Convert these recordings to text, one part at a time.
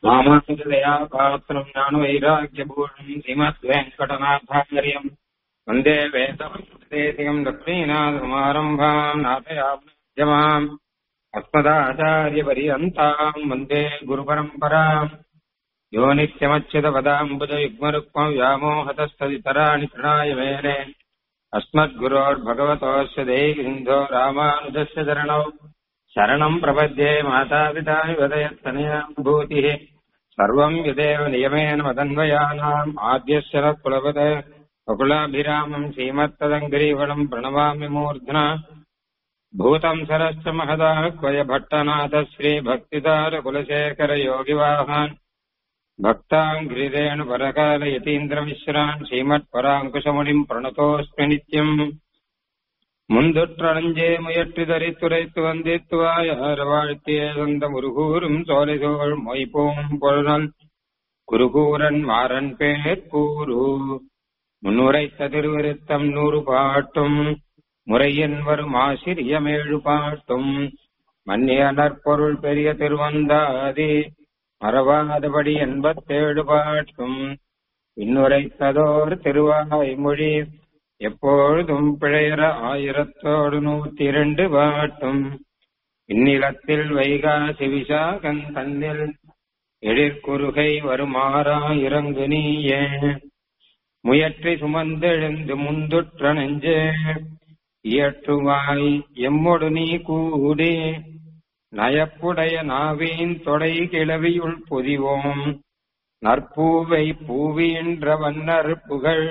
ராமானுஜதயா பாத்திரம் ஞான வைராக்கியபூஷம் ஸ்ரீமத் வெங்கடநாதாரியம் வந்தே வேதம் லக்ஷ்மீநாதமாரம்பாம் நாதயாமாம் அஸ்மதாச்சாரிய பரியந்தாம் வந்தே குரு பரம்பராம் யோ நித்யமச்சுத பதாம்புஜ யுக்மருக்மம் व्यामोहतस्तदितराणि प्रणाय मेने अस्मद्गुरोर्भगवतोऽस्य देहिन्दो रामानुजस्य चरणौ शरणम् प्रपद्ये मातापिता विवदयत्तनयानुभूतिः सर्वम् यदेव नियमेन मदन्वयानाम् आद्यस्य न कुलपद वकुलाभिरामम् श्रीमत्तदङ्गिरीवणम् प्रणमामि मूर्ध्ना भूतम् सरश्च महदा क्वय भट्टनाथ श्रीभक्तिदारकुलशेखर योगिवाहान् भक्ताङ्घ्रिरेणु परकाल यतीन्द्रमिश्रान् श्रीमत्पराङ्कुशमुनिम् प्रणतोऽस्मि नित्यम् முந்துற்றணஞ்சே முயற்றி தரித்துரைத்து வந்தித்துவாயார் வாழ்த்திய சொந்த முருகூரும் சோலைசோள் மொய்போம் பொருள் குருகூரன் மாறன் பேர் கூறு முன்னுரைத்த திருவிருத்தம் நூறு பாட்டும் முறையன் வரும் ஆசிரியமேழு பாட்டும் மன்னிய நற்பொருள் பெரிய திருவந்தாதி மறவாதபடி எண்பத்தேழு பாட்டும் இன்னுரைத்ததோர் திருவாய்மொழி எப்பொழுதும் பிழையற ஆயிரத்தோடு நூத்தி இரண்டு பாட்டும் இந்நிலத்தில் வைகாசி விசாகன் தன்னில் எழிற்குறுகை வருமாறா இறங்கு நீயே முயற்றி சுமந்தெழுந்து முந்துற்ற நெஞ்சே இயற்றுவாய் எம்மொடு நீ கூடி நயப்புடைய நாவீன் தொடை கிளவியுள் பொதிவோம் நற்பூவை பூவின்ற வண்ணர் புகழ்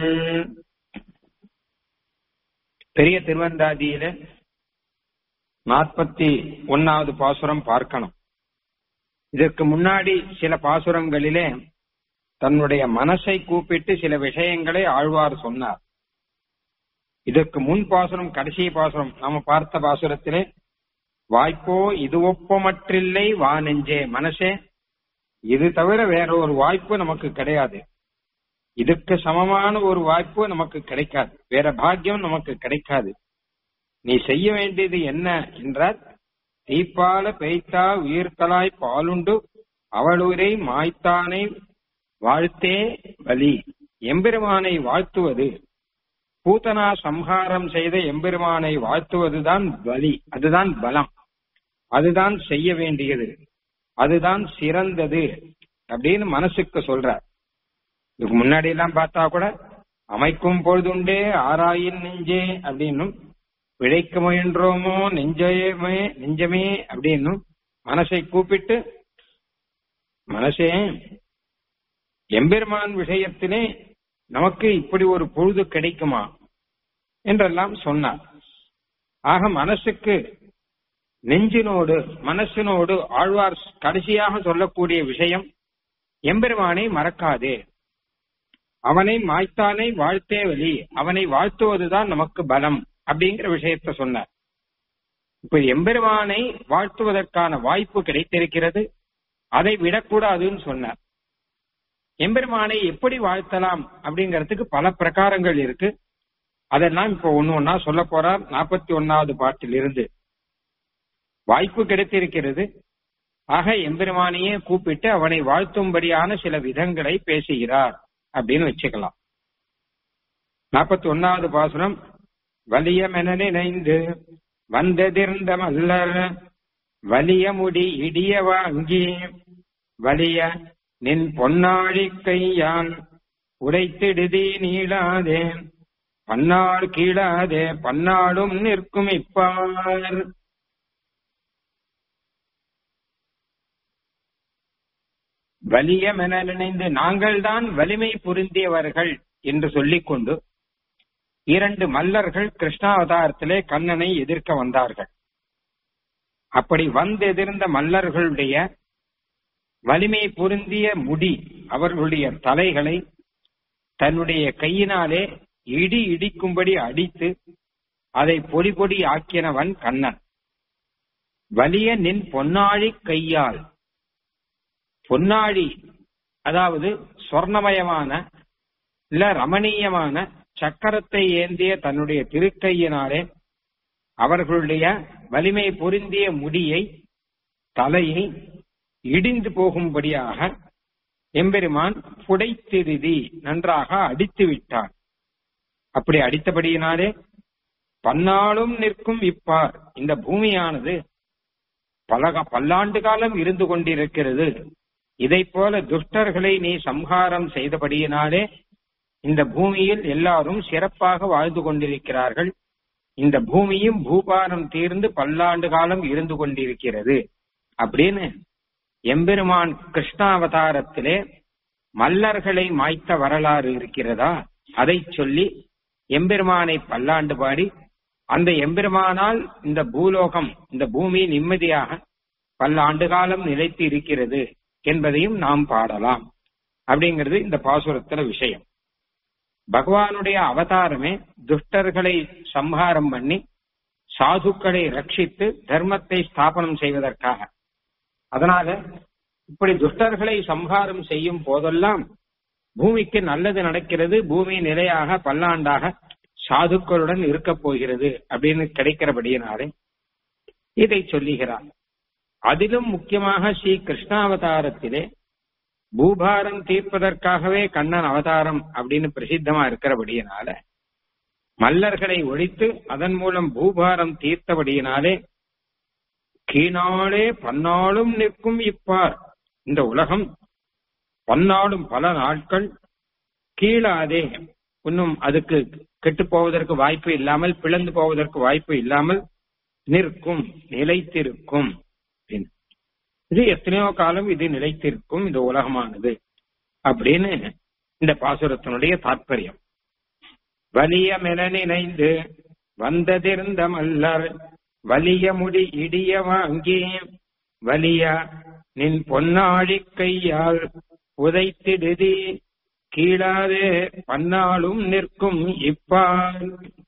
பெரிய திருவந்தாதியில நாற்பத்தி ஒன்னாவது பாசுரம் பார்க்கணும் இதற்கு முன்னாடி சில பாசுரங்களிலே தன்னுடைய மனசை கூப்பிட்டு சில விஷயங்களை ஆழ்வார் சொன்னார் இதற்கு முன் பாசுரம் கடைசி பாசுரம் நாம பார்த்த பாசுரத்திலே வாய்ப்போ இது ஒப்பமற்றில்லை வா நெஞ்சே மனசே இது தவிர வேற ஒரு வாய்ப்பு நமக்கு கிடையாது இதுக்கு சமமான ஒரு வாய்ப்பு நமக்கு கிடைக்காது வேற பாக்கியம் நமக்கு கிடைக்காது நீ செய்ய வேண்டியது என்ன என்றால் தீப்பால பெய்த்தா உயிர்த்தலாய் பாலுண்டு அவளுரை மாய்த்தானை வாழ்த்தே வலி எம்பெருமானை வாழ்த்துவது பூத்தனா சம்ஹாரம் செய்த எம்பெருமானை வாழ்த்துவதுதான் வலி அதுதான் பலம் அதுதான் செய்ய வேண்டியது அதுதான் சிறந்தது அப்படின்னு மனசுக்கு சொல்றார் இதுக்கு முன்னாடி எல்லாம் பார்த்தா கூட அமைக்கும் பொழுதுண்டே ஆராயின் நெஞ்சே அப்படின்னும் பிழைக்க முயன்றோமோ நெஞ்சமே நெஞ்சமே அப்படின்னும் மனசை கூப்பிட்டு மனசே எம்பெருமான் விஷயத்திலே நமக்கு இப்படி ஒரு பொழுது கிடைக்குமா என்றெல்லாம் சொன்னார் ஆக மனசுக்கு நெஞ்சினோடு மனசினோடு ஆழ்வார் கடைசியாக சொல்லக்கூடிய விஷயம் எம்பெருமானை மறக்காதே அவனை மாய்த்தானை வாழ்த்தே வழி அவனை வாழ்த்துவதுதான் நமக்கு பலம் அப்படிங்கிற விஷயத்த சொன்னார் இப்ப எம்பெருமானை வாழ்த்துவதற்கான வாய்ப்பு கிடைத்திருக்கிறது அதை விடக்கூடாதுன்னு சொன்னார் எம்பெருமானை எப்படி வாழ்த்தலாம் அப்படிங்கறதுக்கு பல பிரகாரங்கள் இருக்கு அதெல்லாம் இப்ப ஒன்னு ஒன்னா சொல்ல போறார் நாற்பத்தி ஒன்னாவது பாட்டில் இருந்து வாய்ப்பு கிடைத்திருக்கிறது ஆக எம்பெருமானையே கூப்பிட்டு அவனை வாழ்த்தும்படியான சில விதங்களை பேசுகிறார் அப்படின்னு வச்சுக்கலாம் நாற்பத்தி ஒன்னாவது பாசுரம் வலியமென நினைந்து வந்ததிர்ந்த மல்லர் வலிய முடி இடிய வாங்கி வலிய நின் பொன்னாழி கையான் உடைத்திடுதி நீளாதே பன்னாள் கீழாதே பன்னாடும் நிற்கும் இப்பார் வலியமென நினைந்து நாங்கள்தான் வலிமை பொருந்தியவர்கள் என்று சொல்லிக்கொண்டு இரண்டு மல்லர்கள் கிருஷ்ணாவதாரத்திலே கண்ணனை எதிர்க்க வந்தார்கள் அப்படி வந்தெதிர்ந்த மல்லர்களுடைய வலிமை பொருந்திய முடி அவர்களுடைய தலைகளை தன்னுடைய கையினாலே இடி இடிக்கும்படி அடித்து அதை பொடி பொடி ஆக்கினவன் கண்ணன் வலிய நின் பொன்னாழி கையால் பொன்னாழி அதாவது சொர்ணமயமான இல்ல ரமணீயமான சக்கரத்தை ஏந்திய தன்னுடைய திருக்கையினாலே அவர்களுடைய வலிமை பொருந்திய முடியை தலையை இடிந்து போகும்படியாக எம்பெருமான் புடைத்திருதி நன்றாக அடித்து விட்டார் அப்படி அடித்தபடியினாலே பன்னாலும் நிற்கும் இப்பார் இந்த பூமியானது பல பல்லாண்டு காலம் இருந்து கொண்டிருக்கிறது இதை போல துஷ்டர்களை நீ சம்ஹாரம் செய்தபடியினாலே இந்த பூமியில் எல்லாரும் சிறப்பாக வாழ்ந்து கொண்டிருக்கிறார்கள் இந்த பூமியும் பூபாரம் தீர்ந்து பல்லாண்டு காலம் இருந்து கொண்டிருக்கிறது அப்படின்னு எம்பெருமான் கிருஷ்ணாவதாரத்திலே மல்லர்களை மாய்த்த வரலாறு இருக்கிறதா அதை சொல்லி எம்பெருமானை பல்லாண்டு பாடி அந்த எம்பெருமானால் இந்த பூலோகம் இந்த பூமி நிம்மதியாக பல ஆண்டு காலம் நிலைத்து இருக்கிறது என்பதையும் நாம் பாடலாம் அப்படிங்கிறது இந்த பாசுரத்துல விஷயம் பகவானுடைய அவதாரமே துஷ்டர்களை சம்ஹாரம் பண்ணி சாதுக்களை ரட்சித்து தர்மத்தை ஸ்தாபனம் செய்வதற்காக அதனால இப்படி துஷ்டர்களை சம்ஹாரம் செய்யும் போதெல்லாம் பூமிக்கு நல்லது நடக்கிறது பூமி நிலையாக பல்லாண்டாக சாதுக்களுடன் இருக்க போகிறது அப்படின்னு கிடைக்கிறபடியினாலே இதை சொல்லுகிறார் அதிலும் முக்கியமாக ஸ்ரீ கிருஷ்ணாவதாரத்திலே பூபாரம் தீர்ப்பதற்காகவே கண்ணன் அவதாரம் அப்படின்னு பிரசித்தமா இருக்கிறபடியினால மல்லர்களை ஒழித்து அதன் மூலம் பூபாரம் தீர்த்தபடியினாலே கீழாலே பன்னாலும் நிற்கும் இப்பார் இந்த உலகம் பன்னாலும் பல நாட்கள் கீழாதே இன்னும் அதுக்கு கெட்டு போவதற்கு வாய்ப்பு இல்லாமல் பிளந்து போவதற்கு வாய்ப்பு இல்லாமல் நிற்கும் நிலைத்திருக்கும் இது எத்தனையோ காலம் இது நிலைத்திருக்கும் இந்த உலகமானது அப்படின்னு இந்த பாசுரத்தினுடைய தாற்பயம் வலிய மென நினைந்து வந்ததிருந்த மல்லர் வலிய முடி இடிய வாங்கி வலிய நின் பொன்னாழி கையால் உதைத்திடுதி கீழாதே பன்னாலும் நிற்கும் இப்பால்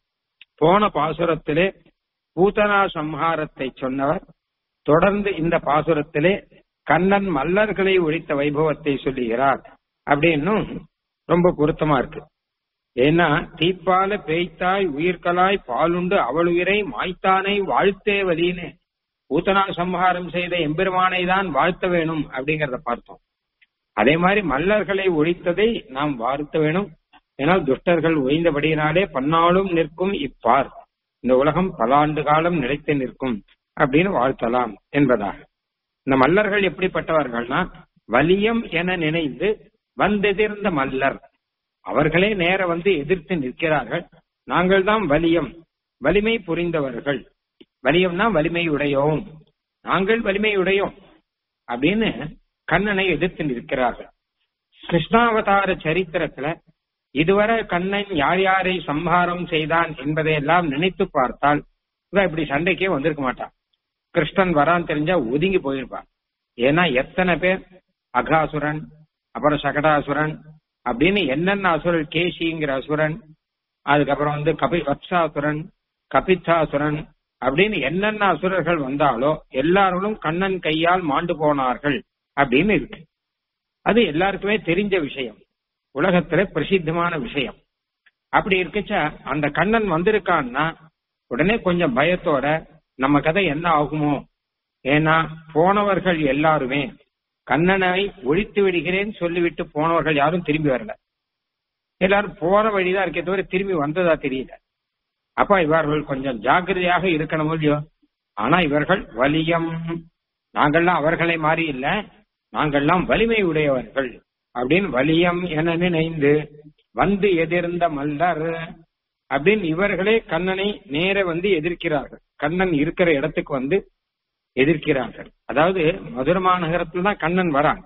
போன பாசுரத்திலே பூதனா சம்ஹாரத்தை சொன்னவர் தொடர்ந்து இந்த பாசுரத்திலே கண்ணன் மல்லர்களை ஒழித்த வைபவத்தை சொல்லுகிறார் அப்படின்னும் ரொம்ப பொருத்தமா இருக்கு ஏன்னா தீப்பால பேய்த்தாய் உயிர்களாய் பாலுண்டு அவள் உயிரை மாய்த்தானை வாழ்த்தே வலின்னு பூத்தனா சம்ஹாரம் செய்த எம்பெருமானை தான் வாழ்த்த வேணும் அப்படிங்கறத பார்த்தோம் அதே மாதிரி மல்லர்களை ஒழித்ததை நாம் வாழ்த்த வேணும் ஏன்னால் துஷ்டர்கள் ஒழிந்தபடியினாலே பன்னாலும் நிற்கும் இப்பார் இந்த உலகம் பல ஆண்டு காலம் நிலைத்து நிற்கும் அப்படின்னு வாழ்த்தலாம் என்பதாக இந்த மல்லர்கள் எப்படிப்பட்டவர்கள்னா வலியம் என நினைந்து வந்தெதிர்ந்த மல்லர் அவர்களே நேர வந்து எதிர்த்து நிற்கிறார்கள் நாங்கள் தான் வலியம் வலிமை புரிந்தவர்கள் வலியம்னா வலிமை உடையோம் நாங்கள் வலிமை உடையோம் அப்படின்னு கண்ணனை எதிர்த்து நிற்கிறார்கள் கிருஷ்ணாவதார சரித்திரத்துல இதுவரை கண்ணன் யார் யாரை சம்ஹாரம் செய்தான் என்பதையெல்லாம் நினைத்து பார்த்தால் இவன் இப்படி சண்டைக்கே வந்திருக்க மாட்டான் கிருஷ்ணன் வரான்னு தெரிஞ்சா ஒதுங்கி போயிருப்பான் ஏன்னா எத்தனை பேர் அகாசுரன் அப்புறம் சகடாசுரன் அப்படின்னு என்னென்ன அசுரன் கேசிங்கிற அசுரன் அதுக்கப்புறம் வந்து கபி வத்சாசுரன் கபித்தாசுரன் அப்படின்னு என்னென்ன அசுரர்கள் வந்தாலோ எல்லாரும் கண்ணன் கையால் மாண்டு போனார்கள் அப்படின்னு இருக்கு அது எல்லாருக்குமே தெரிஞ்ச விஷயம் உலகத்துல பிரசித்தமான விஷயம் அப்படி இருக்குச்சா அந்த கண்ணன் வந்திருக்கான்னா உடனே கொஞ்சம் பயத்தோட நம்ம கதை என்ன ஆகுமோ ஏன்னா போனவர்கள் எல்லாருமே கண்ணனை ஒழித்து விடுகிறேன்னு சொல்லிவிட்டு போனவர்கள் யாரும் திரும்பி வரல எல்லாரும் போற வழிதான் இருக்கே தவிர திரும்பி வந்ததா தெரியல அப்ப இவர்கள் கொஞ்சம் ஜாக்கிரதையாக இருக்கணும் இல்லையோ ஆனா இவர்கள் வலியம் நாங்கள்லாம் அவர்களை மாறி இல்ல நாங்கள்லாம் வலிமை உடையவர்கள் அப்படின்னு வலியம் என நினைந்து வந்து எதிர்ந்த மல்லர் அப்படின்னு இவர்களே கண்ணனை நேர வந்து எதிர்க்கிறார்கள் கண்ணன் இருக்கிற இடத்துக்கு வந்து எதிர்க்கிறார்கள் அதாவது மதுரை மாநகரத்துல தான் கண்ணன் வரான்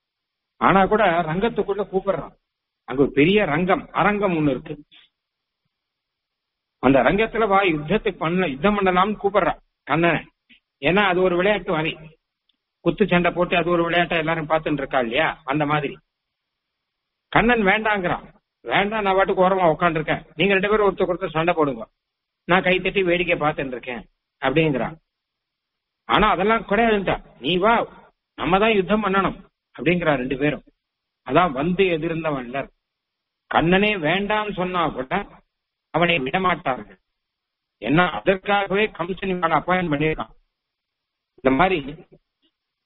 ஆனா கூட ரங்கத்துக்குள்ள கூப்பிடுறான் அங்க ஒரு பெரிய ரங்கம் அரங்கம் ஒண்ணு இருக்கு அந்த ரங்கத்துல வா யுத்தத்துக்கு பண்ண யுத்தம் பண்ணலாம்னு கூப்பிடுறான் கண்ணனை ஏன்னா அது ஒரு விளையாட்டு மாதிரி குத்து சண்டை போட்டு அது ஒரு விளையாட்டை எல்லாரும் பார்த்துட்டு இருக்கா இல்லையா அந்த மாதிரி கண்ணன் வேண்டாங்கிறான் வேண்டாம் நான் பாட்டுக்கு ஓரமா உட்காந்துருக்கேன் நீங்க ரெண்டு பேரும் ஒருத்தர் ஒருத்தர் சண்டை போடுங்க நான் கை தட்டி வேடிக்கை பார்த்துட்டு இருக்கேன் அப்படிங்கிறான் ஆனா அதெல்லாம் கிடையாதுட்டா நீ வா நம்ம தான் யுத்தம் பண்ணணும் அப்படிங்கிறா ரெண்டு பேரும் அதான் வந்து எதிர்ந்த மன்னர் கண்ணனே வேண்டாம்னு சொன்னா கூட அவனை விடமாட்டார்கள் ஏன்னா அதற்காகவே கம்சன் இவனை அப்பாயின் பண்ணியிருக்கான் இந்த மாதிரி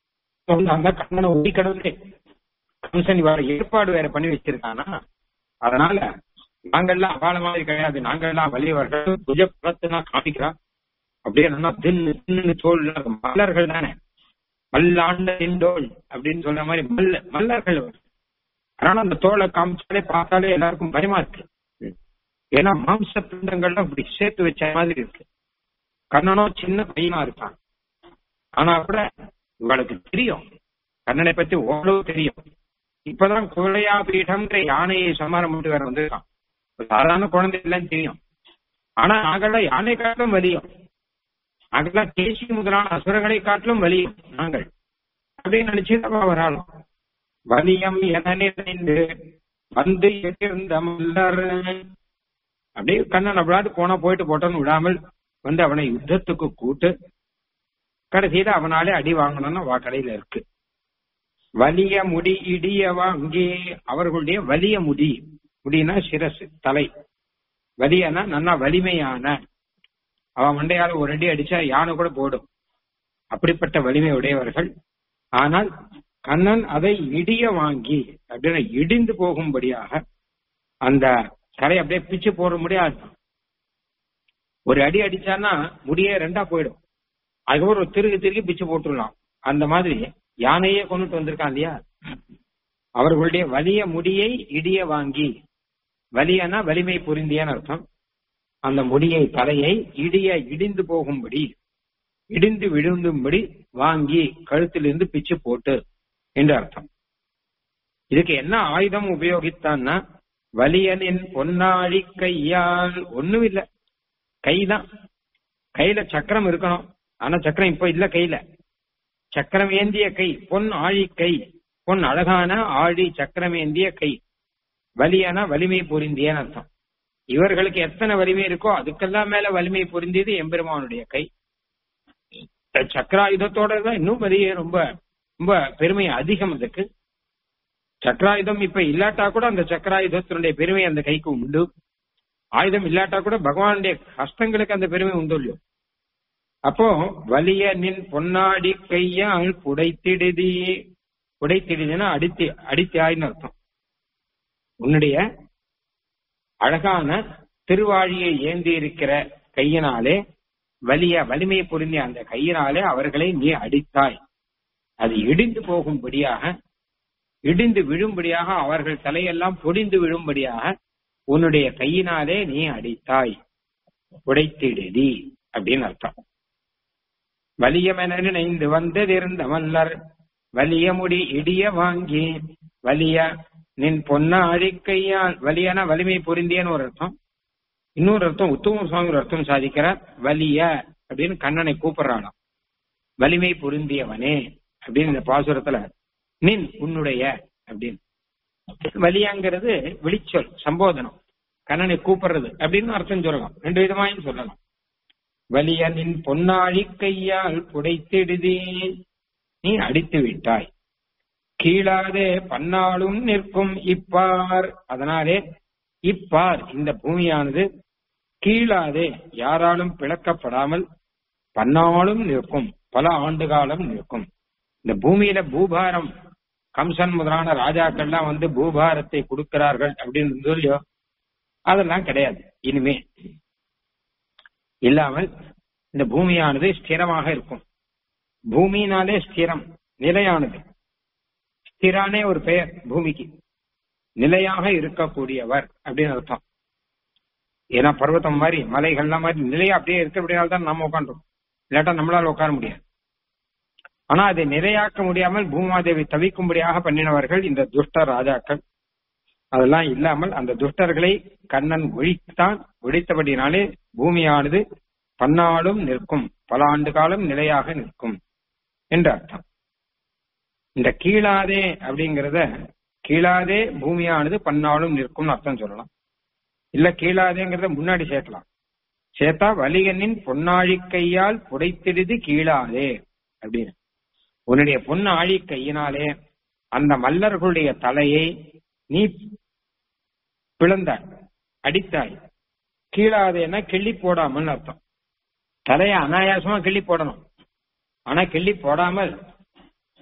சொன்னாங்க கண்ணனை ஒடிக்கடவுளே கம்சன் இவரை ஏற்பாடு வேற பண்ணி வச்சிருக்கானா அதனால நாங்கெல்லாம் அபால மாதிரி கிடையாது நாங்கெல்லாம் வலியவர்கள் புஜ பலத்தினா காமிக்கிறா அப்படியே நல்லா தின்னு தின்னு தோல் மல்லர்கள் தானே மல்லாண்ட திண்டோல் அப்படின்னு சொல்ற மாதிரி மல்ல மல்லர்கள் அதனால அந்த தோலை காமிச்சாலே பார்த்தாலே எல்லாருக்கும் பயமா இருக்கு ஏன்னா மாம்ச பிண்டங்கள்லாம் இப்படி சேர்த்து வச்ச மாதிரி இருக்கு கண்ணனோ சின்ன பையனா இருக்கான் ஆனா கூட இவளுக்கு தெரியும் கண்ணனை பத்தி ஓரளவு தெரியும் இப்பதான் குலையா பீடம்ன்ற யானையை சமாரம் பண்ணிட்டு வேற வந்திருக்கான் சாதாரண குழந்தை எல்லாம் தெரியும் ஆனா நாங்கெல்லாம் யானை காட்டிலும் வலியும் நாங்கெல்லாம் கேசி முதலான அசுரங்களை காட்டிலும் வலியும் நாங்கள் அப்படின்னு நினைச்சுதான் வராலும் வலியம் என நிறைந்து வந்து எதிர்ந்த மல்லர் அப்படியே கண்ணன் அப்படியாவது போனா போயிட்டு போட்டோன்னு விடாமல் வந்து அவனை யுத்தத்துக்கு கூட்டு கடைசியில அவனாலே அடி வாங்கணும்னு வா கடையில இருக்கு வலிய முடி இடிய வாங்கி அவர்களுடைய வலிய முடி முடினா சிரசு தலை வலியனா நல்லா வலிமையான அவன் மண்டையால ஒரு அடி அடிச்சா யானை கூட போடும் அப்படிப்பட்ட வலிமை உடையவர்கள் ஆனால் கண்ணன் அதை இடிய வாங்கி அப்படின்னு இடிந்து போகும்படியாக அந்த தலை அப்படியே பிச்சு போட முடியாது ஒரு அடி அடிச்சான்னா முடியே ரெண்டா போயிடும் அதுக்கப்புறம் ஒரு திருகு திருகி பிச்சு போட்டுடலாம் அந்த மாதிரி யானையே கொண்டுட்டு வந்திருக்கான் இல்லையா அவர்களுடைய வலிய முடியை இடிய வாங்கி வலியனா வலிமை புரிந்தியன்னு அர்த்தம் அந்த முடியை தலையை இடிய இடிந்து போகும்படி இடிந்து விழுந்தும்படி வாங்கி கழுத்திலிருந்து பிச்சு போட்டு என்று அர்த்தம் இதுக்கு என்ன ஆயுதம் உபயோகித்தான்னா வலியனின் பொன்னாழி கையால் ஒண்ணும் இல்ல கைதான் கையில சக்கரம் இருக்கணும் ஆனா சக்கரம் இப்ப இல்ல கையில சக்கரம் ஏந்திய கை பொன் ஆழி கை பொன் அழகான ஆழி சக்கரம் ஏந்திய கை வலியான வலிமை பொருந்தியன்னு அர்த்தம் இவர்களுக்கு எத்தனை வலிமை இருக்கோ அதுக்கெல்லாம் மேல வலிமை பொருந்தியது எம்பெருமானுடைய கை சக்கராயுதத்தோட தான் இன்னும் வலிய ரொம்ப ரொம்ப பெருமை அதிகம் அதுக்கு சக்கராயுதம் இப்ப இல்லாட்டா கூட அந்த சக்கராயுதத்தினுடைய பெருமை அந்த கைக்கு உண்டு ஆயுதம் இல்லாட்டா கூட பகவானுடைய கஷ்டங்களுக்கு அந்த பெருமை உண்டு இல்லையோ அப்போ வலிய நின் பொன்னாடி கையால் புடைத்திடுதி புடைத்திடுதுன்னா அடித்து அடித்தாய்னு அர்த்தம் உன்னுடைய அழகான திருவாழியை ஏந்தி இருக்கிற கையினாலே வலிய வலிமை பொருந்திய அந்த கையினாலே அவர்களை நீ அடித்தாய் அது இடிந்து போகும்படியாக இடிந்து விழும்படியாக அவர்கள் தலையெல்லாம் பொடிந்து விழும்படியாக உன்னுடைய கையினாலே நீ அடித்தாய் உடைத்திடுதி அப்படின்னு அர்த்தம் வலியமென நினைந்து வந்ததிருந்த மல்லர் வலிய முடி இடிய வாங்கி வலிய நின் பொன்ன அழிக்கையால் வலியன வலிமை பொருந்தியன்னு ஒரு அர்த்தம் இன்னொரு அர்த்தம் உத்தம சுவாமி ஒரு அர்த்தம் சாதிக்கிறார் வலிய அப்படின்னு கண்ணனை கூப்பிடுறானாம் வலிமை பொருந்தியவனே அப்படின்னு இந்த பாசுரத்துல நின் உன்னுடைய அப்படின்னு வலியாங்கிறது விழிச்சொல் சம்போதனம் கண்ணனை கூப்பிடுறது அப்படின்னு அர்த்தம் சொல்லலாம் ரெண்டு விதமாயும் சொல்லலாம் வலிய நின் பொன்னாழி கையால் புடைத்திடுதி நீ அடித்து விட்டாய் கீழாதே பன்னாலும் நிற்கும் இப்பார் அதனாலே இப்பார் இந்த பூமியானது கீழாதே யாராலும் பிளக்கப்படாமல் பன்னாலும் நிற்கும் பல ஆண்டு காலம் நிற்கும் இந்த பூமியில பூபாரம் கம்சன் முதலான ராஜாக்கள்லாம் வந்து பூபாரத்தை கொடுக்கிறார்கள் அப்படின்னு சொல்லியோ அதெல்லாம் கிடையாது இனிமே இல்லாமல் இந்த பூமியானது ஸ்திரமாக இருக்கும் பூமியினாலே ஸ்திரம் நிலையானது ஸ்திரானே ஒரு பெயர் பூமிக்கு நிலையாக இருக்கக்கூடியவர் அப்படின்னு அர்த்தம் ஏன்னா பர்வதம் மாதிரி மலைகள்லாம் மாதிரி நிலையா அப்படியே இருக்கிறபடியால் தான் நம்ம உட்காந்துரும் இல்லாட்டா நம்மளால உட்கார முடியாது ஆனா அதை நிலையாக்க முடியாமல் பூமாதேவி தவிக்கும்படியாக பண்ணினவர்கள் இந்த துஷ்ட ராஜாக்கள் அதெல்லாம் இல்லாமல் அந்த துஷ்டர்களை கண்ணன் ஒழித்தான் ஒழித்தபடினாலே பூமியானது பன்னாலும் நிற்கும் பல ஆண்டு காலம் நிலையாக நிற்கும் என்று அர்த்தம் இந்த கீழாதே அப்படிங்கறத கீழாதே பூமியானது பன்னாலும் நிற்கும்னு அர்த்தம் சொல்லலாம் இல்ல கீழாதேங்கிறத முன்னாடி சேர்க்கலாம் சேர்த்தா வலிகனின் பொன்னாழி கையால் புடைத்திடுது கீழாதே அப்படின்னு உன்னுடைய பொன்னு ஆழி கையினாலே அந்த மல்லர்களுடைய தலையை நீ பிளந்தாய் அடித்தாய் கீழாதேன்னா கிள்ளி போடாமல் அர்த்தம் தலையை அனாயாசமா கிள்ளி போடணும் ஆனா கிள்ளி போடாமல்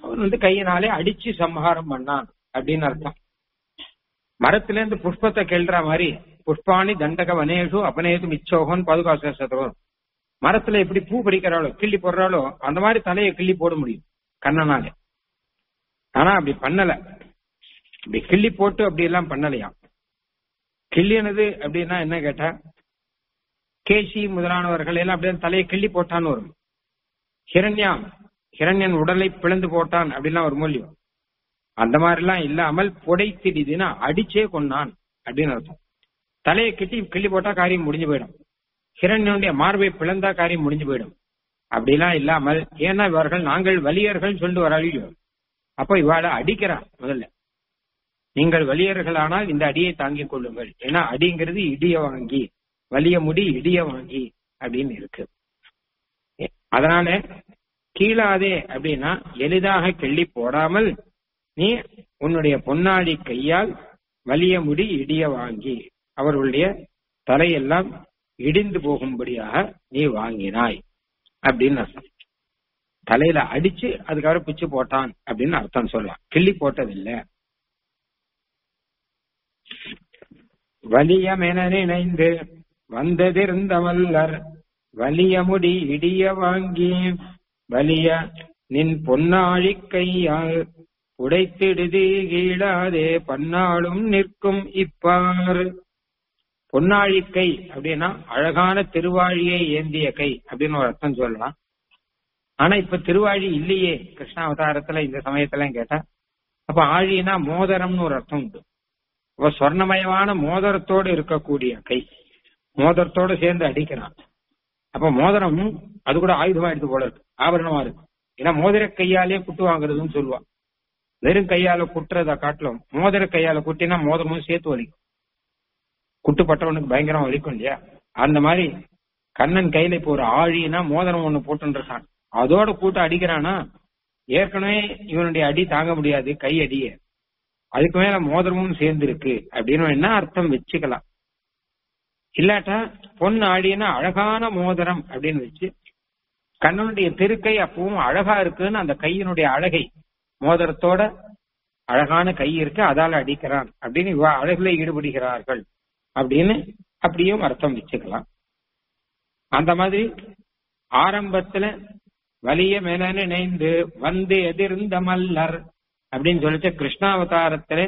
அவன் வந்து கையினாலே அடிச்சு சம்ஹாரம் பண்ணான் அப்படின்னு அர்த்தம் மரத்துல இருந்து புஷ்பத்தை கெல்ற மாதிரி புஷ்பாணி தண்டக வனேஷு அபநேது மிச்சோகன் பாதுகாசம் மரத்துல எப்படி பூ பறிக்கிறாளோ கிள்ளி போடுறாளோ அந்த மாதிரி தலையை கிள்ளி போட முடியும் கண்ணனாலே ஆனா அப்படி பண்ணல இப்படி கிள்ளி போட்டு அப்படி எல்லாம் பண்ணலையாம் கிள்ளினது அப்படின்னா என்ன கேட்டா கேசி முதலானவர்கள் எல்லாம் அப்படியே தலையை கிள்ளி போட்டான்னு வரும் ஹிரண்யா ஹிரண்யன் உடலை பிளந்து போட்டான் அப்படிலாம் ஒரு மூலியம் அந்த மாதிரிலாம் இல்லாமல் புடைத்திடுதுன்னா அடிச்சே கொண்டான் அப்படின்னு அர்த்தம் தலையை கிட்டி கிள்ளி போட்டா காரியம் முடிஞ்சு போயிடும் ஹிரண்யனுடைய மார்பை பிளந்தா காரியம் முடிஞ்சு போயிடும் அப்படிலாம் இல்லாமல் ஏன்னா இவர்கள் நாங்கள் வலியர்கள் சொல்லிட்டு வர அழியும் அப்ப இவாளை அடிக்கிறா முதல்ல நீங்கள் வலியர்களானால் இந்த அடியை தாங்கிக் கொள்ளுங்கள் ஏன்னா அடிங்கிறது இடிய வாங்கி வலிய முடி இடிய வாங்கி அப்படின்னு இருக்கு அதனால கீழாதே அப்படின்னா எளிதாக கிள்ளி போடாமல் நீ உன்னுடைய பொன்னாடி கையால் வலிய முடி இடிய வாங்கி அவர்களுடைய தலையெல்லாம் இடிந்து போகும்படியாக நீ வாங்கினாய் அப்படின்னு அர்த்தம் தலையில அடிச்சு அதுக்கப்புறம் பிச்சு போட்டான் அப்படின்னு அர்த்தம் சொல்லலாம் கிள்ளி போட்டதில்லை வலியமென நினைந்து வந்ததிருந்தவல்லர் வலிய முடி இடிய வாங்கி வலிய நின் பொன்னாழி கையால் உடைத்திடுதி கீழாதே பன்னாளும் நிற்கும் இப்பார் பொன்னாழி கை அப்படின்னா அழகான திருவாழியை ஏந்திய கை அப்படின்னு ஒரு அர்த்தம் சொல்லலாம் ஆனா இப்ப திருவாழி இல்லையே கிருஷ்ணாவதாரத்துல இந்த சமயத்துல கேட்டா அப்ப ஆழினா மோதிரம்னு ஒரு அர்த்தம் உண்டு அப்ப சொர்ணமயமான மோதிரத்தோடு இருக்கக்கூடிய கை மோதிரத்தோடு சேர்ந்து அடிக்கிறான் அப்ப மோதிரம் அது கூட ஆயுதமா எடுத்து போல இருக்கு ஆபரணமா இருக்கு ஏன்னா மோதிர கையாலே குட்டு வாங்குறதுன்னு சொல்லுவா வெறும் கையால குட்டுறத காட்டிலும் மோதிர கையால குட்டினா மோதிரமும் சேர்த்து வலிக்கும் குட்டு பட்டவனுக்கு பயங்கரம் வலிக்கும் இல்லையா அந்த மாதிரி கண்ணன் கையில இப்போ ஒரு ஆழினா மோதிரம் ஒண்ணு போட்டு இருக்கான் அதோட கூட்ட அடிக்கிறானா ஏற்கனவே இவனுடைய அடி தாங்க முடியாது கை அடிய அதுக்கு மேல மோதிரமும் சேர்ந்து இருக்கு அப்படின்னு என்ன அர்த்தம் வச்சுக்கலாம் இல்லாட்டா பொண்ணு ஆடினா அழகான மோதிரம் அப்படின்னு வச்சு கண்ணனுடைய திருக்கை அப்பவும் அழகா இருக்குன்னு அந்த கையினுடைய அழகை மோதிரத்தோட அழகான கை இருக்கு அதால அடிக்கிறான் அப்படின்னு இவ அழகுல ஈடுபடுகிறார்கள் அப்படின்னு அப்படியும் அர்த்தம் வச்சுக்கலாம் அந்த மாதிரி ஆரம்பத்துல வலிய மேல நினைந்து வந்து எதிர்ந்த மல்லர் அப்படின்னு சொல்லிட்டு கிருஷ்ணாவதாரத்துல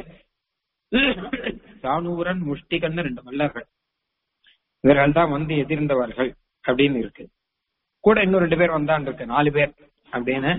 சானூரன் முஷ்டிகன்னு ரெண்டு மல்லர்கள் இவர்கள் தான் வந்து எதிர்ந்தவர்கள் அப்படின்னு இருக்கு கூட இன்னும் ரெண்டு பேர் வந்தான் இருக்கு நாலு பேர் அப்படின்னு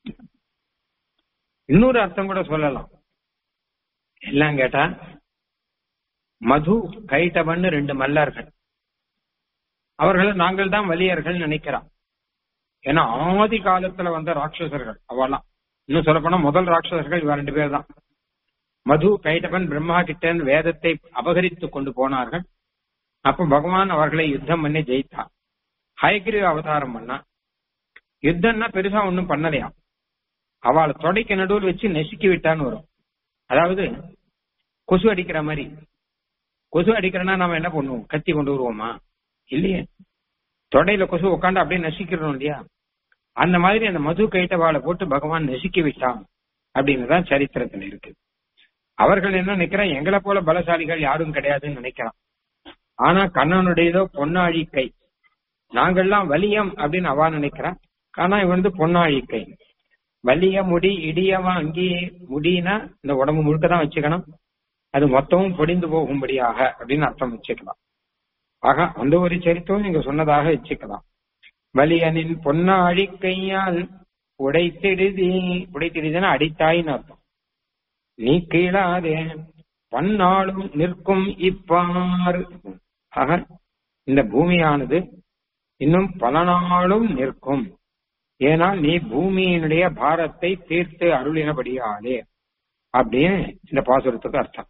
இன்னொரு அர்த்தம் கூட சொல்லலாம் எல்லாம் கேட்டா மது கைட்டவன் ரெண்டு மல்லர்கள் அவர்கள் நாங்கள் தான் வலியர்கள் நினைக்கிறான் ஏன்னா ஆதி காலத்துல வந்த ராட்சசர்கள் அவெல்லாம் இன்னும் சொல்ல போனா முதல் ராட்சசர்கள் இவ ரெண்டு பேர் தான் மது கைட்டவன் பிரம்மா கிட்ட வேதத்தை அபகரித்து கொண்டு போனார்கள் அப்ப பகவான் அவர்களை யுத்தம் பண்ணி ஜெயித்தார் ஹயகிரி அவதாரம் பண்ணா யுத்தம்னா பெருசா ஒண்ணும் பண்ணலையாம் அவளை தொடைக்கு நடுவில் வச்சு நெசுக்கி விட்டான்னு வரும் அதாவது கொசு அடிக்கிற மாதிரி கொசு அடிக்கிறனா நாம என்ன பண்ணுவோம் கத்தி கொண்டு வருவோமா இல்லையே தொடையில கொசு உட்காந்து அப்படியே நசிக்கிறோம் இல்லையா அந்த மாதிரி அந்த மது கைட்டவாளை போட்டு பகவான் நசுக்கி விட்டான் அப்படின்னுதான் சரித்திரத்துல இருக்கு அவர்கள் என்ன நினைக்கிறான் எங்களை போல பலசாலிகள் யாரும் கிடையாதுன்னு நினைக்கிறான் ஆனா கண்ணனுடையதோ பொன்னாழி கை நாங்கள்லாம் வலியம் அப்படின்னு அவா நினைக்கிறான் ஆனா இவன் வந்து பொன்னாழி கை வலிய முடி இடியவா அங்கேயே முடினா இந்த உடம்பு முழுக்க தான் வச்சுக்கணும் அது மொத்தமும் பொடிந்து போகும்படியாக அப்படின்னு அர்த்தம் வச்சுக்கலாம் ஆக அந்த ஒரு சரித்திரம் நீங்க சொன்னதாக வச்சுக்கலாம் வலியனின் பொன்னாழி கையால் உடைத்திடுதி உடைத்திடுதுன்னா அடித்தாயின்னு அர்த்தம் நீ கீழாதே பன்னாளும் நிற்கும் இப்பார் ஆக இந்த பூமியானது இன்னும் பல நாளும் நிற்கும் ஏனால் நீ பூமியினுடைய பாரத்தை தீர்த்து அருளினபடியாலே அப்படின்னு இந்த பாசுரத்துக்கு அர்த்தம்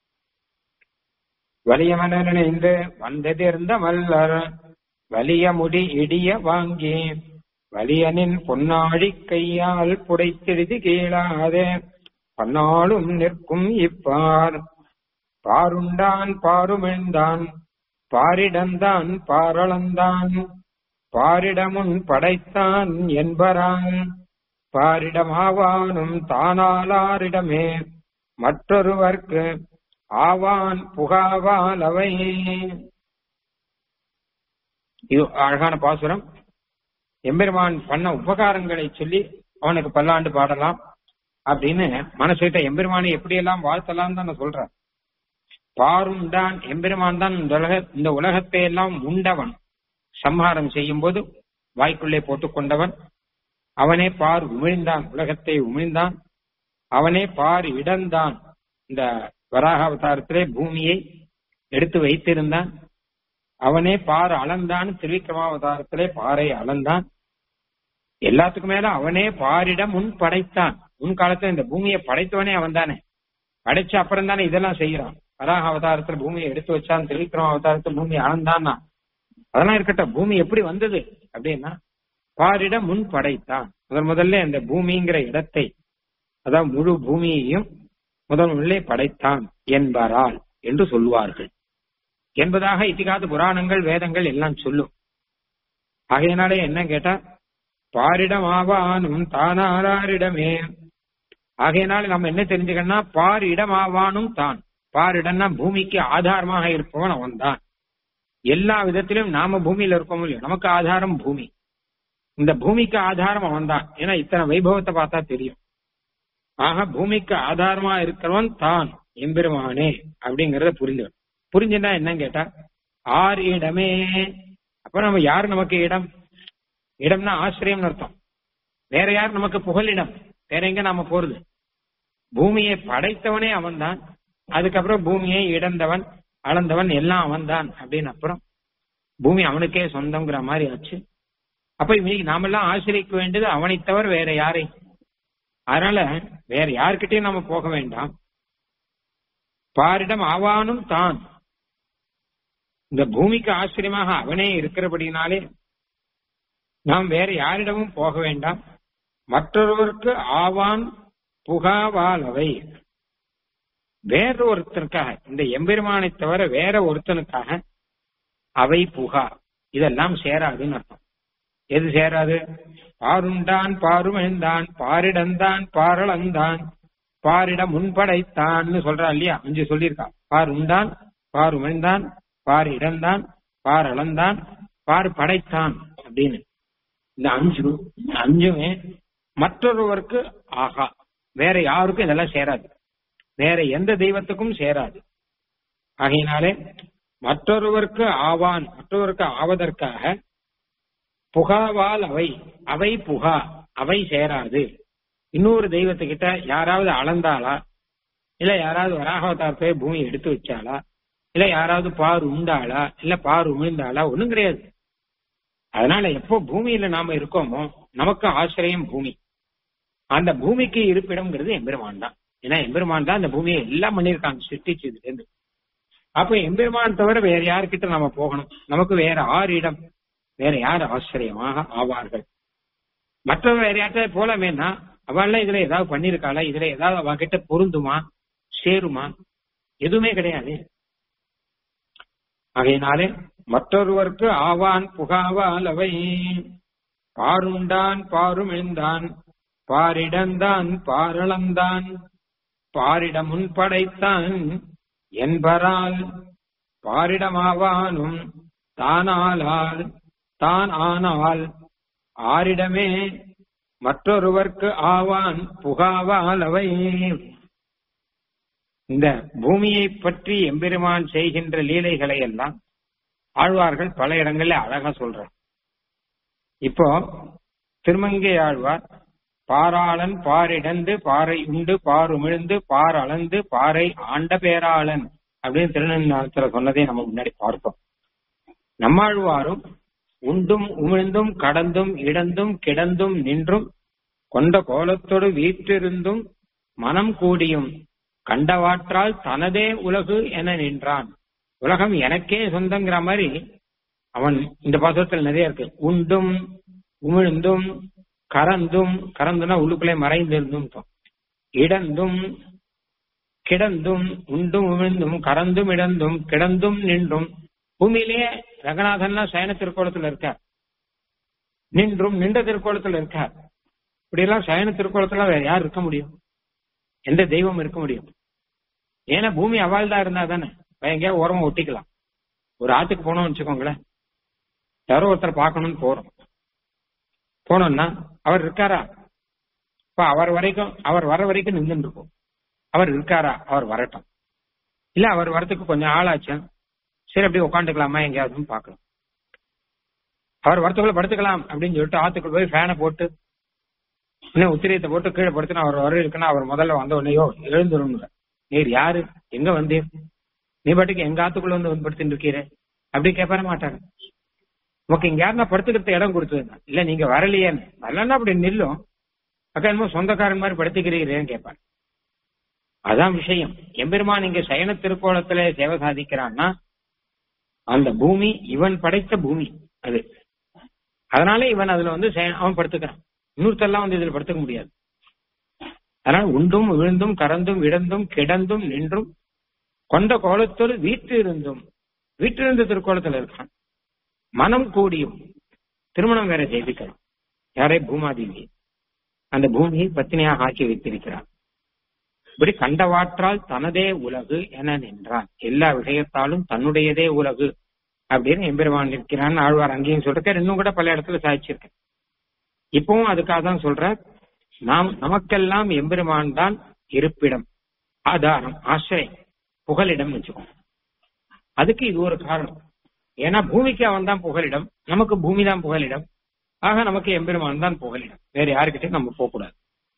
வலியமன நினைந்து வந்ததிருந்த மல்லர் வலிய முடி இடிய வாங்கி வலியனின் பொன்னாழி கையால் புடைத்திடுதி கீழாதே பன்னாளும் நிற்கும் இப்பார் பாருண்டான் பாருமெழ்ந்தான் பாரிடந்தான் பாரளந்தான் பாரிடமுன் படைத்தான் என்பரான் பாரிடமாவானும் தானாலாரிடமே மற்றொருவர்க்கு ஆவான் புகாவால் அவை இது அழகான பாசுரம் எம்பெருமான் பண்ண உபகாரங்களை சொல்லி அவனுக்கு பல்லாண்டு பாடலாம் அப்படின்னு மனசுகிட்ட எம்பெருமானை எப்படியெல்லாம் வாழ்த்தலாம் தான் நான் சொல்றேன் பாருண்டான் எம்பெருமான் தான் இந்த உலக இந்த உலகத்தை எல்லாம் உண்டவன் சம்ஹாரம் செய்யும் போது வாய்க்குள்ளே போட்டுக் கொண்டவன் அவனே பார் உமிழ்ந்தான் உலகத்தை உமிழ்ந்தான் அவனே பார் இடந்தான் இந்த வராக அவதாரத்திலே பூமியை எடுத்து வைத்திருந்தான் அவனே பார் அளந்தான் திருவிக்ரமாவதாரத்திலே பாறை அளந்தான் எல்லாத்துக்கும் மேல அவனே பாரிடம் முன் படைத்தான் முன் காலத்துல இந்த பூமியை படைத்தவனே அவன் தானே படைச்ச அப்புறம் தானே இதெல்லாம் செய்யறான் வராக அவதாரத்துல பூமியை எடுத்து வச்சான் திருவிக்ரம அவதாரத்துல பூமியை அளந்தான்னா அதெல்லாம் இருக்கட்டும் பூமி எப்படி வந்தது அப்படின்னா பாரிடம் முன் படைத்தான் முதல் முதல்ல இந்த பூமிங்கிற இடத்தை அதாவது முழு பூமியையும் முதல் முதலே படைத்தான் என்பாரால் என்று சொல்லுவார்கள் என்பதாக இத்திகாத புராணங்கள் வேதங்கள் எல்லாம் சொல்லும் ஆகையினாலே என்ன கேட்டா பாரிடம் ஆவானும் தானாரிடமே ஆகையினால நம்ம என்ன தெரிஞ்சுக்கணும்னா பாரிடம் ஆவானும் தான் பாரிடம்னா பூமிக்கு ஆதாரமாக இருப்பவன் அவன் தான் எல்லா விதத்திலும் நாம பூமியில இருக்கோம் இல்லையோ நமக்கு ஆதாரம் பூமி இந்த பூமிக்கு ஆதாரம் அவன் தான் ஏன்னா இத்தனை வைபவத்தை பார்த்தா தெரியும் ஆக பூமிக்கு ஆதாரமா இருக்கிறவன் தான் எம்பெருமானே அப்படிங்கறத புரிஞ்சவன் புரிஞ்சுன்னா என்ன கேட்டா ஆர் இடமே அப்ப நம்ம யார் நமக்கு இடம் இடம்னா ஆசிரியம்னு அர்த்தம் வேற யார் நமக்கு புகலிடம் வேற எங்க நாம போறது பூமியை படைத்தவனே அவன்தான் அதுக்கப்புறம் பூமியை இடந்தவன் அளந்தவன் எல்லாம் அவன்தான் அப்படின்னு அப்புறம் பூமி அவனுக்கே சொந்தங்கிற மாதிரி ஆச்சு அப்ப இன்னைக்கு நாமெல்லாம் ஆசிரிக்க வேண்டியது அவனை தவிர வேற யாரை அதனால வேற யார்கிட்டயும் நாம போக வேண்டாம் பாரிடம் ஆவானும் தான் இந்த பூமிக்கு ஆச்சரியமாக அவனே இருக்கிறபடினாலே நாம் வேற யாரிடமும் போக வேண்டாம் மற்றொருவருக்கு ஆவான் புகாவாலவை வேற ஒருத்தனுக்காக இந்த எம்பெருமானை தவிர வேற ஒருத்தனுக்காக அவை புகா இதெல்லாம் சேராதுன்னு அர்த்தம் எது சேராது பாருண்டான் பாருமெழுந்தான் பாரிடந்தான் பாரளந்தான் பாரிட முன்படைத்தான்னு சொல்றான் இல்லையா அஞ்சு சொல்லியிருக்கா பார் உண்டான் பார் உமிழ்ந்தான் பார் இடந்தான் பார் அளந்தான் பார் படைத்தான் அப்படின்னு இந்த அஞ்சு இந்த அஞ்சுமே மற்றொருவருக்கு ஆகா வேற யாருக்கும் இதெல்லாம் சேராது வேற எந்த தெய்வத்துக்கும் சேராது ஆகையினாலே மற்றொருவருக்கு ஆவான் மற்றொருவருக்கு ஆவதற்காக புகாவால் அவை அவை புகா அவை சேராது இன்னொரு தெய்வத்துக்கிட்ட யாராவது அளந்தாளா இல்ல யாராவது வராகவதாரத்தை பூமி எடுத்து வச்சாளா இல்ல யாராவது பார் உண்டாளா இல்ல பார் உமிழ்ந்தாளா ஒண்ணும் கிடையாது அதனால எப்போ பூமியில நாம இருக்கோமோ நமக்கு ஆசிரியம் பூமி அந்த பூமிக்கு இருப்பிடம்ங்கிறது எம்பெருமான் தான் ஏன்னா எம்பெருமான் தான் அந்த பூமியை எல்லாம் பண்ணியிருக்காங்க சிருஷ்டிச்சதுல இருந்து அப்ப எம்பெருமான் தவிர வேற யாருக்கிட்ட நாம போகணும் நமக்கு வேற ஆறு இடம் வேற யார் ஆச்சரியமாக ஆவார்கள் மற்றவங்க வேற யார்கிட்ட போலாமேனா அவள்லாம் இதுல ஏதாவது பண்ணிருக்காளா இதுல ஏதாவது அவகிட்ட பொருந்துமா சேருமா எதுவுமே கிடையாது ஆகையினாலே மற்றொருவருக்கு ஆவான் புகாவால் அவை பாருண்டான் பாரும் எழுந்தான் பாரிடந்தான் பாரளந்தான் பாரிட முன்படைத்தான் என்பரால் பாரிடமாவானும் தானாலால் தான் ஆனால் ஆரிடமே மற்றொருவர்க்கு ஆவான் புகாவால் அவை இந்த பூமியை பற்றி எம்பெருமான் செய்கின்ற லீலைகளை எல்லாம் ஆழ்வார்கள் பல இடங்கள்ல அழகா சொல்றார் இப்போ திருமங்கை ஆழ்வார் பாராளன் பாரிடந்து பாறை உண்டு பார் உமிழ்ந்து பார் அளந்து பாறை ஆண்ட பேராளன் அப்படின்னு திருநெல்வேலத்துல சொன்னதை நம்ம முன்னாடி பார்த்தோம் நம்மாழ்வாரும் உண்டும் உமிழ்ந்தும் கடந்தும் இடந்தும் கிடந்தும் நின்றும் கொண்ட கோலத்தோடு வீற்றிருந்தும் மனம் கூடியும் கண்டவாற்றால் தனதே உலகு என நின்றான் உலகம் எனக்கே சொந்தங்கிற மாதிரி அவன் இந்த பாசத்தில் நிறைய இருக்கு உண்டும் உமிழ்ந்தும் கறந்தும் கறந்துனா உள்ளுக்குள்ளே மறைந்திருந்தும் இடந்தும் கிடந்தும் உண்டும் உமிழ்ந்தும் கறந்தும் இடந்தும் கிடந்தும் நின்றும் பூமியிலேயே ரங்கநாதன்லாம் சயன திருக்கோலத்துல இருக்கார் நின்றும் நின்ற திருக்கோலத்துல இருக்கார் இப்படி எல்லாம் சயன திருக்குளத்துல வேற யார் இருக்க முடியும் எந்த தெய்வம் இருக்க முடியும் ஏன்னா பூமி அவால் தான் இருந்தா தானே எங்கேயா ஓரமா ஒட்டிக்கலாம் ஒரு ஆத்துக்கு போனோம்னு வச்சுக்கோங்களேன் யாரோ ஒருத்தர் பார்க்கணும்னு போறோம் போனோம்னா அவர் இருக்காரா இப்ப அவர் வரைக்கும் அவர் வர வரைக்கும் நின்றுட்டு இருக்கும் அவர் இருக்காரா அவர் வரட்டும் இல்ல அவர் வரத்துக்கு கொஞ்சம் ஆளாச்சு சரி அப்படியே உட்காந்துக்கலாமா எங்கேயாவது பார்க்கலாம் அவர் வரத்துக்குள்ள படுத்துக்கலாம் அப்படின்னு சொல்லிட்டு ஆத்துக்குள்ள போய் ஃபேனை போட்டு இன்னும் உத்திரியத்தை போட்டு கீழே படுத்துனா அவர் வர இருக்குன்னா அவர் முதல்ல வந்த உடனேயோ எழுந்துரும் நீர் யாரு எங்க வந்தீர் நீ பாட்டுக்கு எங்க ஆத்துக்குள்ள வந்து வந்து படுத்துட்டு இருக்கீரே அப்படி கேட்பார மாட்டாங்க உனக்கு இங்க யாருன்னா படுத்துக்கிறது இடம் கொடுத்ததுன்னா இல்ல நீங்க வரலையேன்னு வரலன்னா அப்படி நில்லும் அக்கா என்னமோ சொந்தக்காரன் மாதிரி படுத்துக்கிறீரேன்னு கேட்பாரு அதான் விஷயம் எம்பெருமான் இங்க சயன திருக்கோலத்துல சேவை சாதிக்கிறான்னா அந்த பூமி இவன் படைத்த பூமி அது அதனால இவன் அதுல வந்து சயன- அவன் படுத்துக்கிறான் இன்னொருத்தெல்லாம் வந்து இதுல படுத்துக்க முடியாது அதனால உண்டும் விழுந்தும் கறந்தும் இடந்தும் கிடந்தும் நின்றும் கொண்ட கோலத்தோடு வீட்டு இருந்தும் வீட்டிலிருந்து திருக்கோலத்துல இருக்கான் மனம் கூடியும் திருமணம் வேற செய்திக்கலாம் யாரே பூமாதேவி அந்த பூமியை பத்தினியாக ஆக்கி வைத்திருக்கிறார் இப்படி கண்டவாற்றால் தனதே உலகு என நின்றான் எல்லா விஷயத்தாலும் தன்னுடையதே உலகு அப்படின்னு எம்பெருமான் இருக்கிறான்னு ஆழ்வார் அங்கேயும் சொல்லிருக்கார் இன்னும் கூட பல இடத்துல சாதிச்சிருக்கேன் இப்பவும் அதுக்காக தான் சொல்ற நாம் நமக்கெல்லாம் எம்பெருமான் தான் இருப்பிடம் ஆதாரம் ஆசிரியம் புகலிடம் வச்சுக்கோங்க அதுக்கு இது ஒரு காரணம் ஏன்னா பூமிக்கு அவன் தான் புகலிடம் நமக்கு பூமி தான் புகலிடம் ஆக நமக்கு எம்பெருமான் தான் புகலிடம் வேற யாருக்கிட்டையும் நம்ம போக கூடாது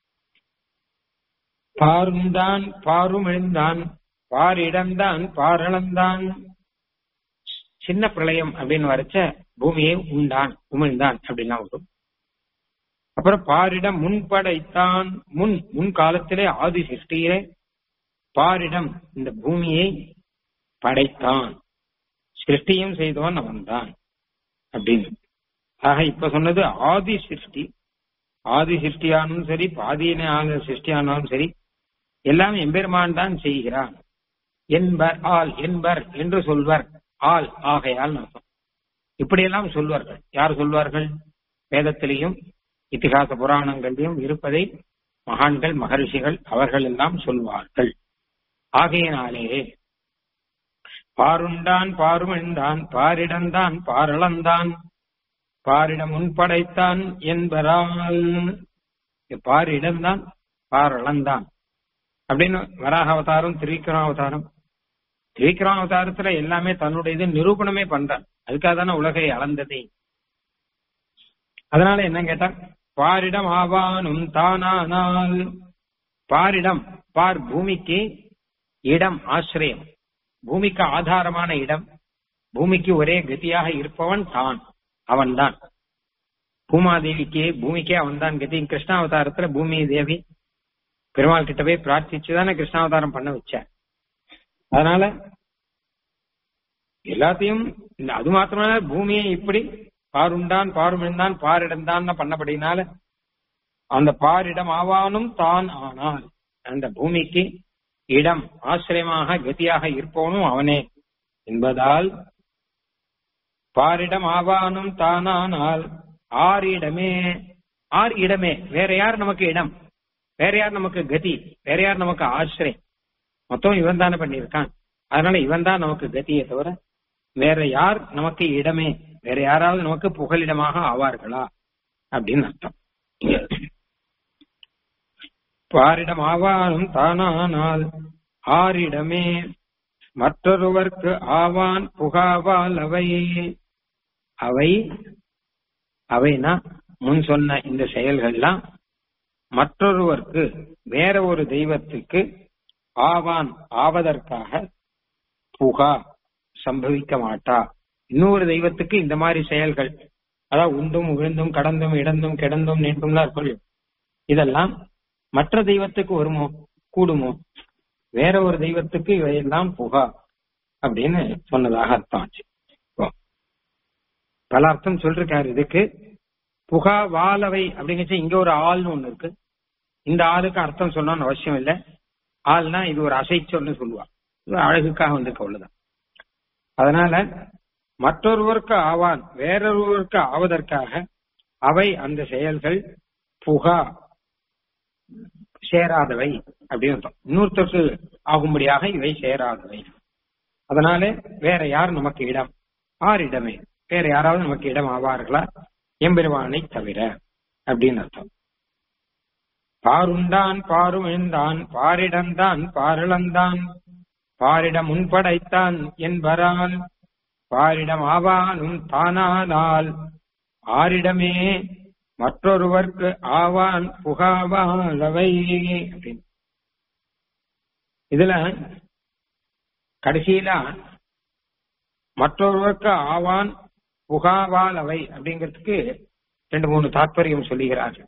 பாருந்தான் பாரும் எழுந்தான் பாரிடம்தான் பாரளந்தான் சின்ன பிரளயம் அப்படின்னு வரைச்ச பூமியை உண்டான் உமிழ்ந்தான் அப்படின்னா வரும் அப்புறம் பாரிடம் முன்படைத்தான் முன் முன் காலத்திலே ஆதி சிருஷ்டியிலே பாரிடம் இந்த பூமியை படைத்தான் சிருஷ்டியும் செய்தவன் அவன்தான் அப்படின்னு ஆக இப்ப சொன்னது ஆதி சிருஷ்டி ஆதி சிருஷ்டியானும் சரி பாதியின சிருஷ்டியானாலும் சரி எல்லாம் எம்பெருமான் தான் செய்கிறான் என்பர் ஆள் என்பர் என்று சொல்வர் ஆள் ஆகையால் அர்த்தம் இப்படியெல்லாம் சொல்வார்கள் யார் சொல்வார்கள் வேதத்திலையும் இத்திகாச புராணங்களிலும் இருப்பதை மகான்கள் மகரிஷிகள் அவர்கள் எல்லாம் சொல்வார்கள் ஆகையினாலே பாருண்டான் பாருமென்றான் பாரிடந்தான் பாரளந்தான் பாரிடம் முன்படைத்தான் என்பரால் பாரிடம்தான் பாரளந்தான் அப்படின்னு வராக அவதாரம் திரிவிக்ரம் அவதாரம் திரிவிக்ரம் அவதாரத்துல எல்லாமே தன்னுடைய இது நிரூபணமே பண்றான் அதுக்காக தானே உலகை அளந்ததே அதனால என்ன கேட்டா பாரிடம் ஆவானும் தானானால் பாரிடம் பார் பூமிக்கு இடம் ஆசிரியம் பூமிக்கு ஆதாரமான இடம் பூமிக்கு ஒரே கதியாக இருப்பவன் தான் அவன்தான் பூமாதேவிக்கு பூமிக்கே அவன்தான் கதி கிருஷ்ணாவதாரத்துல பூமி தேவி பெருமாள் கிட்ட போய் பிரார்த்திச்சுதானே கிருஷ்ணாவதாரம் பண்ண வச்சார் அதனால எல்லாத்தையும் இந்த அது மாத்திரமே பூமியை இப்படி பாருண்டான் பாருமிழ்ந்தான் பாரிடம்தான் பண்ணபடினால அந்த பாரிடம் ஆவானும் தான் ஆனால் அந்த பூமிக்கு இடம் ஆசிரியமாக கதியாக இருப்பவனும் அவனே என்பதால் பாரிடம் ஆவானும் தானானால் ஆறிடமே ஆர் இடமே வேற யார் நமக்கு இடம் வேற யார் நமக்கு கதி வேற யார் நமக்கு ஆசிரியம் மொத்தம் இவன் தானே பண்ணியிருக்கான் அதனால இவன் தான் நமக்கு கதியை தவிர வேற யார் நமக்கு இடமே வேற யாராவது நமக்கு புகலிடமாக ஆவார்களா அப்படின்னு அர்த்தம் பாரிடம் ஆவானும் தானானால் ஆரிடமே மற்றொருவர்க்கு ஆவான் புகாவால் அவை அவை அவைனா முன் சொன்ன இந்த செயல்கள்லாம் மற்றொருவர்க்கு வேற ஒரு தெய்வத்துக்கு ஆவான் ஆவதற்காக புகா சம்பவிக்க மாட்டா இன்னொரு தெய்வத்துக்கு இந்த மாதிரி செயல்கள் அதாவது உண்டும் விழுந்தும் கடந்தும் இடந்தும் கிடந்தும் நின்றும்லாம் இருக்கும் இதெல்லாம் மற்ற தெய்வத்துக்கு வருமோ கூடுமோ வேற ஒரு தெய்வத்துக்கு இவையெல்லாம் புகா அப்படின்னு சொன்னதாக அர்த்தம் ஆச்சு இப்போ பல அர்த்தம் சொல்லிருக்காரு இதுக்கு புகா வாலவை அப்படிங்கச்சு இங்க ஒரு ஆள்னு ஒண்ணு இருக்கு இந்த ஆளுக்கு அர்த்தம் சொல்லணும்னு அவசியம் இல்லை ஆள்னா இது ஒரு அசைச்சொல்னு சொல்லுவா இது அழகுக்காக வந்திருக்க அவ்வளவுதான் அதனால மற்றொருவருக்கு ஆவான் வேறொருவருக்கு ஆவதற்காக அவை அந்த செயல்கள் புகா சேராதவை அப்படின்னு அர்த்தம் இன்னொருத்தருக்கு ஆகும்படியாக இவை சேராதவை அதனாலே வேற யார் நமக்கு இடம் ஆரிடமே வேற யாராவது நமக்கு இடம் ஆவார்களா எம்பெருமானை தவிர அப்படின்னு அர்த்தம் பாருண்டான் பாருமிழ்ந்தான் பாரிடந்தான் பாரளந்தான் பாரிடம் முன்படைத்தான் என்பரால் பாரிடம் ஆவானும் தானானால் ஆரிடமே மற்றொருவர்க்கு ஆவான் புகாவாளவை அப்படின்னு இதுல கடைசியில மற்றொருவருக்கு ஆவான் புகாவாளவை அப்படிங்கிறதுக்கு ரெண்டு மூணு தாற்பயம் சொல்லுகிறார்கள்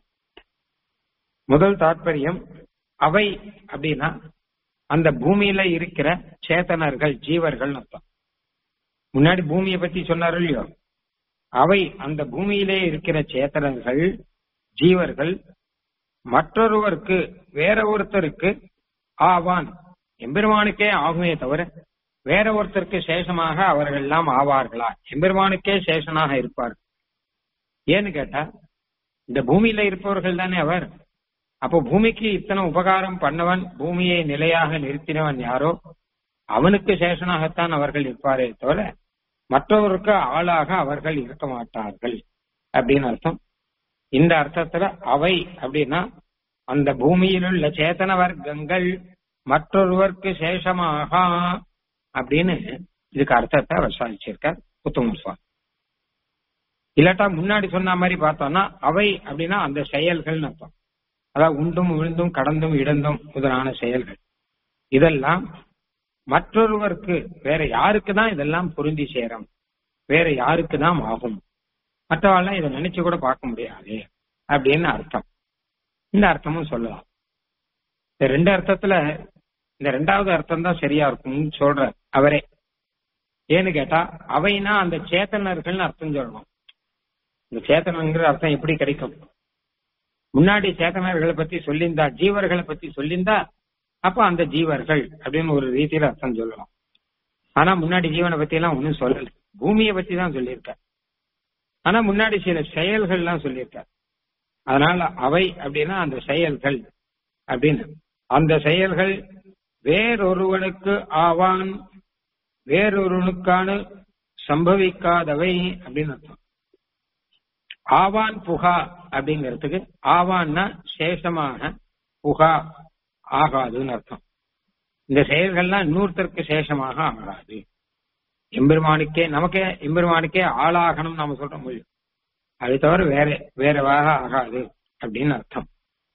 முதல் தாற்பயம் அவை அப்படின்னா அந்த பூமியில இருக்கிற சேத்தனர்கள் ஜீவர்கள் அர்த்தம் முன்னாடி பூமியை பத்தி சொன்னார் இல்லையோ அவை அந்த பூமியிலே இருக்கிற சேத்தனர்கள் ஜீவர்கள் மற்றொருவருக்கு வேற ஒருத்தருக்கு ஆவான் எம்பெருமானுக்கே ஆகுமே தவிர வேற ஒருத்தருக்கு சேஷமாக அவர்கள் எல்லாம் ஆவார்களா எம்பெருமானுக்கே சேஷனாக இருப்பார் ஏன்னு கேட்டா இந்த பூமியில இருப்பவர்கள் தானே அவர் அப்போ பூமிக்கு இத்தனை உபகாரம் பண்ணவன் பூமியை நிலையாக நிறுத்தினவன் யாரோ அவனுக்கு சேஷனாகத்தான் அவர்கள் இருப்பாரே தவிர மற்றவருக்கு ஆளாக அவர்கள் இருக்க மாட்டார்கள் அப்படின்னு அர்த்தம் இந்த அர்த்தத்துல அவை அப்படின்னா அந்த பூமியில் உள்ள சேத்தன வர்க்கங்கள் மற்றொருவருக்கு சேஷமாக அப்படின்னு இதுக்கு அர்த்தத்தை அவர் சாதிச்சிருக்கார் புத்தமர் சுவாமி இல்லாட்டா முன்னாடி சொன்ன மாதிரி பார்த்தோம்னா அவை அப்படின்னா அந்த செயல்கள்னு அர்த்தம் அதாவது உண்டும் விழுந்தும் கடந்தும் இடந்தும் முதலான செயல்கள் இதெல்லாம் மற்றொருவருக்கு வேற யாருக்கு தான் இதெல்லாம் பொருந்தி சேரும் வேற யாருக்கு தான் ஆகும் மற்றவாள்லாம் இதை நினைச்சு கூட பார்க்க முடியாது அப்படின்னு அர்த்தம் இந்த அர்த்தமும் சொல்லலாம் இந்த ரெண்டு அர்த்தத்துல இந்த ரெண்டாவது அர்த்தம் தான் சரியா இருக்கும்னு சொல்ற அவரே ஏன்னு கேட்டா அவைனா அந்த சேத்தனர்கள்னு அர்த்தம் சொல்லணும் இந்த சேத்தனங்கிற அர்த்தம் எப்படி கிடைக்கும் முன்னாடி சேத்தனர்களை பத்தி சொல்லியிருந்தா ஜீவர்களை பத்தி சொல்லியிருந்தா அப்ப அந்த ஜீவர்கள் அப்படின்னு ஒரு ரீதியில அர்த்தம் சொல்லலாம் ஆனா முன்னாடி ஜீவனை பத்தி எல்லாம் ஒன்னும் சொல்லல பூமியை பத்தி தான் சொல்லியிருக்க ஆனா முன்னாடி சில செயல்கள் எல்லாம் சொல்லியிருக்க அதனால அவை அப்படின்னா அந்த செயல்கள் அப்படின்னு அந்த செயல்கள் வேறொருவனுக்கு ஆவான் வேறொருவனுக்கான சம்பவிக்காதவை அப்படின்னு அர்த்தம் ஆவான் புகா அப்படிங்கிறதுக்கு ஆவான்னா சேஷமாக புகா ஆகாதுன்னு அர்த்தம் இந்த செயல்கள்லாம் இன்னொருத்தருக்கு சேஷமாக ஆகாது எம்பெருமானுக்கே நமக்கே எம்பெருமானுக்கே ஆளாகணும் நாம சொல்ற முடியும் அது தவிர வேற வேறவாக ஆகாது அப்படின்னு அர்த்தம்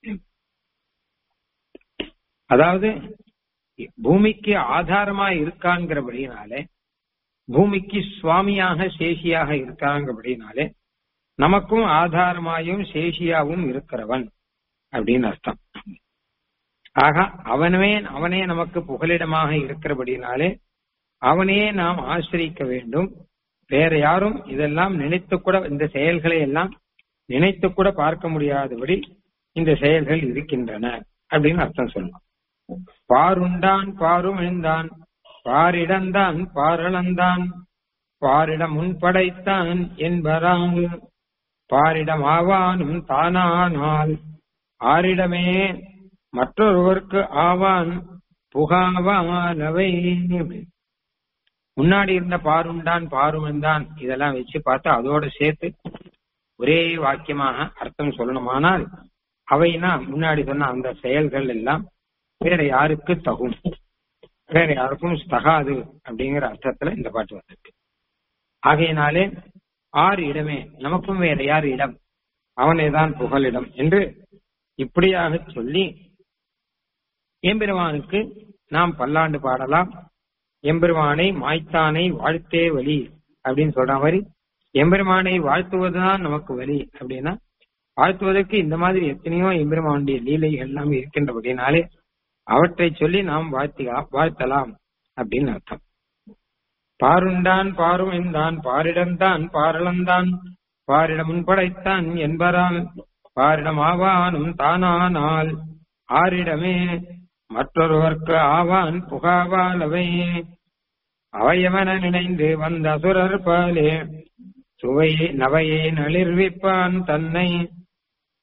அதாவது பூமிக்கு ஆதாரமா இருக்காங்கிறபடினாலே பூமிக்கு சுவாமியாக சேஷியாக இருக்காங்கிறபடினாலே நமக்கும் ஆதாரமாயும் சேஷியாவும் இருக்கிறவன் அப்படின்னு அர்த்தம் ஆக அவனவே அவனே நமக்கு புகலிடமாக இருக்கிறபடினாலே அவனையே நாம் ஆசிரிக்க வேண்டும் வேற யாரும் இதெல்லாம் நினைத்து கூட இந்த செயல்களை எல்லாம் நினைத்து கூட பார்க்க முடியாதபடி இந்த செயல்கள் இருக்கின்றன அப்படின்னு அர்த்தம் சொல்லலாம் பாருண்டான் பாரும் எழுந்தான் பாரிடந்தான் பாரளந்தான் பாரிடம் முன்படைத்தான் என்பராங் பாரிடம் ஆவானும் தானானால் ஆரிடமே மற்றொருவருக்கு ஆவான் புகாவானவை முன்னாடி இருந்த பாருண்டான் பாருவந்தான் இதெல்லாம் வச்சு பார்த்தா அதோட சேர்த்து ஒரே வாக்கியமாக அர்த்தம் சொல்லணுமானால் அவைனா முன்னாடி சொன்ன அந்த செயல்கள் எல்லாம் வேற யாருக்கு தகும் வேற யாருக்கும் தகாது அப்படிங்கிற அர்த்தத்துல இந்த பாட்டு வந்திருக்கு ஆகையினாலே ஆறு இடமே நமக்கும் வேற யார் இடம் அவனேதான் புகலிடம் என்று இப்படியாக சொல்லி எம்பெருமானுக்கு நாம் பல்லாண்டு பாடலாம் எம்பெருமானை மாய்த்தானை வாழ்த்தே வழி அப்படின்னு சொல்ற மாதிரி எம்பெருமானை வாழ்த்துவதுதான் நமக்கு வழி அப்படின்னா வாழ்த்துவதற்கு இந்த மாதிரி எத்தனையோ எம்பெருமானுடைய லீலைகள் எல்லாம் இருக்கின்றபடினாலே அவற்றை சொல்லி நாம் வாழ்த்தி வாழ்த்தலாம் அப்படின்னு அர்த்தம் பாருண்டான் பாருமெந்தான் பாரிடம்தான் பாரளந்தான் பாரிடம் படைத்தான் என்பரால் பாரிடம் ஆவானும் தானானால் ஆரிடமே மற்றொருவர்க்கு ஆவான் புகாவாலவை அவையவன நினைந்து வந்த அசுரர் பாலே சுவையை நவையை நளிர்விப்பான் தன்னை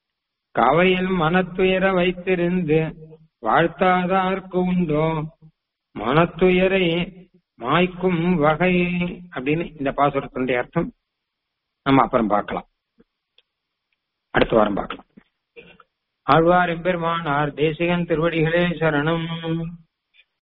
கவையில் மனத்துயர வைத்திருந்து வாழ்த்தாதார்க்கு உண்டோ மனத்துயரை மாய்க்கும் வகை அப்படின்னு இந்த பாசுரத்தினுடைய அர்த்தம் நம்ம அப்புறம் பார்க்கலாம் அடுத்த வாரம் பார்க்கலாம் ஆழ்வார் எம்பெருமானார் தேசிகன் திருவடிகளே சரணம்